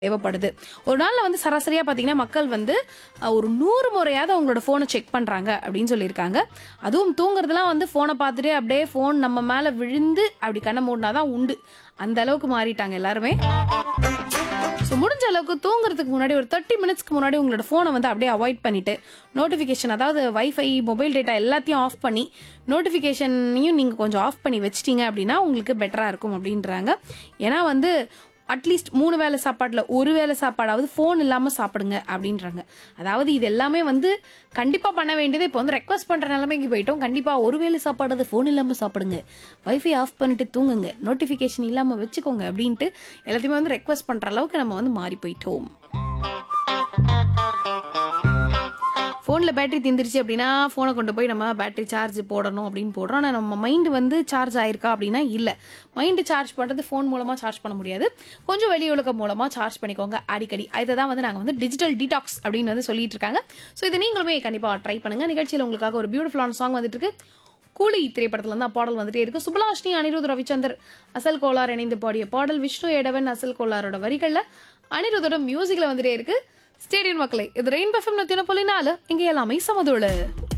தேவைப்படுது ஒரு நாள்ல வந்து சராசரியா பாத்தீங்கன்னா மக்கள் வந்து அஹ், ஒரு நூறு முறையாவது அவங்களோட போனை செக் பண்றாங்க அப்படின்னு சொல்லியிருக்காங்க அதுவும் தூங்குறதுலாம் வந்து போனை பார்த்துட்டு அப்படியே ஃபோன் நம்ம மேல விழுந்து அப்படி கண்ணை மூடினாதான் உண்டு அந்த அளவுக்கு மாறிட்டாங்க எல்லாருமே ஸோ முடிஞ்ச அளவுக்கு தூங்குறதுக்கு முன்னாடி ஒரு தேர்ட்டி மினிட்ஸ்க்கு முன்னாடி உங்களோட ஃபோனை வந்து அப்படியே அவாய்ட் பண்ணிட்டு நோட்டிஃபிகேஷன் அதாவது வைஃபை மொபைல் டேட்டா எல்லாத்தையும் ஆஃப் பண்ணி நோட்டிஃபிகேஷனையும் நீங்கள் கொஞ்சம் ஆஃப் பண்ணி வச்சிட்டீங்க அப்படின்னா உங்களுக்கு பெட்டராக இருக்கும் அப்படின்றாங்க ஏன்னா வந்து அட்லீஸ்ட் மூணு வேளை சாப்பாட்டில் ஒரு வேளை சாப்பாடாவது ஃபோன் இல்லாமல் சாப்பிடுங்க அப்படின்றாங்க அதாவது இது எல்லாமே வந்து கண்டிப்பாக பண்ண வேண்டியது இப்போ வந்து ரெக்வஸ்ட் பண்ணுற நிலைமைக்கு போயிட்டோம் கண்டிப்பாக ஒரு வேளை சாப்பாடாவது ஃபோன் இல்லாமல் சாப்பிடுங்க வைஃபை ஆஃப் பண்ணிட்டு தூங்குங்க நோட்டிஃபிகேஷன் இல்லாமல் வச்சுக்கோங்க அப்படின்ட்டு எல்லாத்தையுமே வந்து ரெக்வஸ்ட் பண்ணுற அளவுக்கு நம்ம வந்து மாறி போயிட்டோம் ஃபோனில் பேட்டரி தீந்துருச்சு அப்படின்னா ஃபோனை கொண்டு போய் நம்ம பேட்டரி சார்ஜ் போடணும் அப்படின்னு போடுறோம் ஆனால் நம்ம மைண்டு வந்து சார்ஜ் ஆயிருக்கா அப்படின்னா இல்லை மைண்டு சார்ஜ் பண்ணுறது ஃபோன் மூலமாக சார்ஜ் பண்ண முடியாது கொஞ்சம் வெளி உலகம் மூலமாக சார்ஜ் பண்ணிக்கோங்க அடிக்கடி இதை தான் வந்து நாங்கள் வந்து டிஜிட்டல் டீடாக்ஸ் அப்படின்னு வந்து சொல்லிட்டு இருக்காங்க ஸோ இதை நீங்களுமே கண்டிப்பாக ட்ரை பண்ணுங்க நிகழ்ச்சியில் உங்களுக்காக ஒரு பியூட்டிஃபுல்லான சாங் வந்துட்டு இருக்கு கூலி திரைப்படத்துல இருந்து பாடல் வந்துட்டே இருக்கு சுபலாஷ்னி அனிருத் ரவிச்சந்தர் அசல் கோலார் இணைந்து பாடிய பாடல் விஷ்ணு ஏடவன் அசல் கோலாரோட வரிகள்ல அனிருத்தோட மியூசிக்ல வந்துட்டே இருக்கு ஸ்டேடியம் மக்களே இது ரெயின் பஃபம் நூத்தி புள்ளி நாலு இங்க எல்லாமே சமதோடு